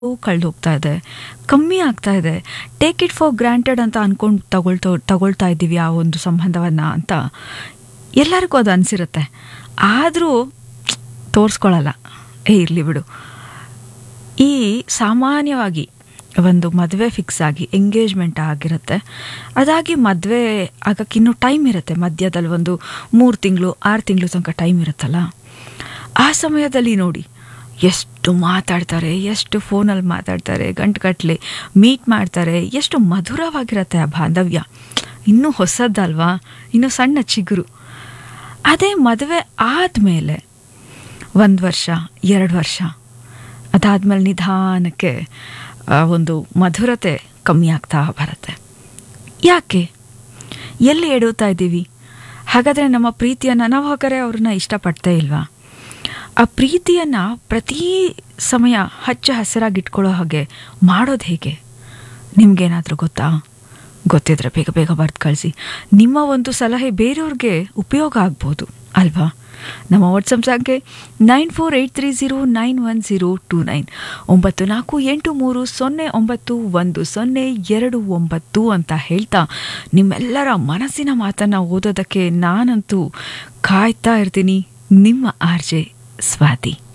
ಕಳೆದು ಹೋಗ್ತಾ ಇದೆ ಕಮ್ಮಿ ಆಗ್ತಾ ಇದೆ ಟೇಕ್ ಇಟ್ ಫಾರ್ ಗ್ರಾಂಟೆಡ್ ಅಂತ ಅನ್ಕೊಂಡು ತಗೊಳ್ತಾ ತಗೊಳ್ತಾ ಇದ್ದೀವಿ ಆ ಒಂದು ಸಂಬಂಧವನ್ನು ಅಂತ ಎಲ್ಲರಿಗೂ ಅದು ಅನಿಸಿರುತ್ತೆ ಆದರೂ ತೋರಿಸ್ಕೊಳ್ಳಲ್ಲ ಏ ಇರಲಿ ಬಿಡು ಈ ಸಾಮಾನ್ಯವಾಗಿ ಒಂದು ಮದುವೆ ಫಿಕ್ಸ್ ಆಗಿ ಎಂಗೇಜ್ಮೆಂಟ್ ಆಗಿರುತ್ತೆ ಅದಾಗಿ ಮದುವೆ ಆಗಕ್ಕೆ ಇನ್ನೂ ಟೈಮ್ ಇರುತ್ತೆ ಮಧ್ಯದಲ್ಲಿ ಒಂದು ಮೂರು ತಿಂಗಳು ಆರು ತಿಂಗಳು ತನಕ ಟೈಮ್ ಇರುತ್ತಲ್ಲ ಆ ಸಮಯದಲ್ಲಿ ನೋಡಿ ಎಷ್ಟು ಮಾತಾಡ್ತಾರೆ ಎಷ್ಟು ಫೋನಲ್ಲಿ ಮಾತಾಡ್ತಾರೆ ಗಂಟುಗಟ್ಟಲೆ ಮೀಟ್ ಮಾಡ್ತಾರೆ ಎಷ್ಟು ಮಧುರವಾಗಿರುತ್ತೆ ಆ ಬಾಂಧವ್ಯ ಇನ್ನೂ ಹೊಸದಲ್ವಾ ಇನ್ನೂ ಸಣ್ಣ ಚಿಗುರು ಅದೇ ಮದುವೆ ಆದಮೇಲೆ ಒಂದು ವರ್ಷ ಎರಡು ವರ್ಷ ಅದಾದಮೇಲೆ ನಿಧಾನಕ್ಕೆ ಆ ಒಂದು ಮಧುರತೆ ಕಮ್ಮಿ ಆಗ್ತಾ ಬರುತ್ತೆ ಯಾಕೆ ಎಲ್ಲಿ ಎಡುತ್ತಾ ಇದ್ದೀವಿ ಹಾಗಾದರೆ ನಮ್ಮ ಪ್ರೀತಿಯನ್ನು ನಾವು ಹಾಗಾದ್ರೆ ಅವ್ರನ್ನ ಇಷ್ಟಪಡ್ತೇ ಇಲ್ವಾ ಆ ಪ್ರೀತಿಯನ್ನು ಪ್ರತಿ ಸಮಯ ಹಚ್ಚ ಹಸಿರಾಗಿಟ್ಕೊಳ್ಳೋ ಹಾಗೆ ಮಾಡೋದು ಹೇಗೆ ನಿಮಗೇನಾದರೂ ಗೊತ್ತಾ ಗೊತ್ತಿದ್ರೆ ಬೇಗ ಬೇಗ ಬರ್ದು ಕಳಿಸಿ ನಿಮ್ಮ ಒಂದು ಸಲಹೆ ಬೇರೆಯವ್ರಿಗೆ ಉಪಯೋಗ ಆಗ್ಬೋದು ಅಲ್ವಾ ನಮ್ಮ ವಾಟ್ಸಪ್ ಸಂಖ್ಯೆ nine four eight three zero nine one zero two nine ಒಂಬತ್ತು ನಾಲ್ಕು ಎಂಟು ಮೂರು ಸೊನ್ನೆ ಒಂಬತ್ತು ಒಂದು ಸೊನ್ನೆ ಎರಡು ಒಂಬತ್ತು ಅಂತ ಹೇಳ್ತಾ ನಿಮ್ಮೆಲ್ಲರ ಮನಸ್ಸಿನ ಮಾತನ್ನು ಓದೋದಕ್ಕೆ ನಾನಂತೂ ಕಾಯ್ತಾ ಇರ್ತೀನಿ ನಿಮ್ಮ ಆರ್ ಜೆ ಸ್ವಾತಿ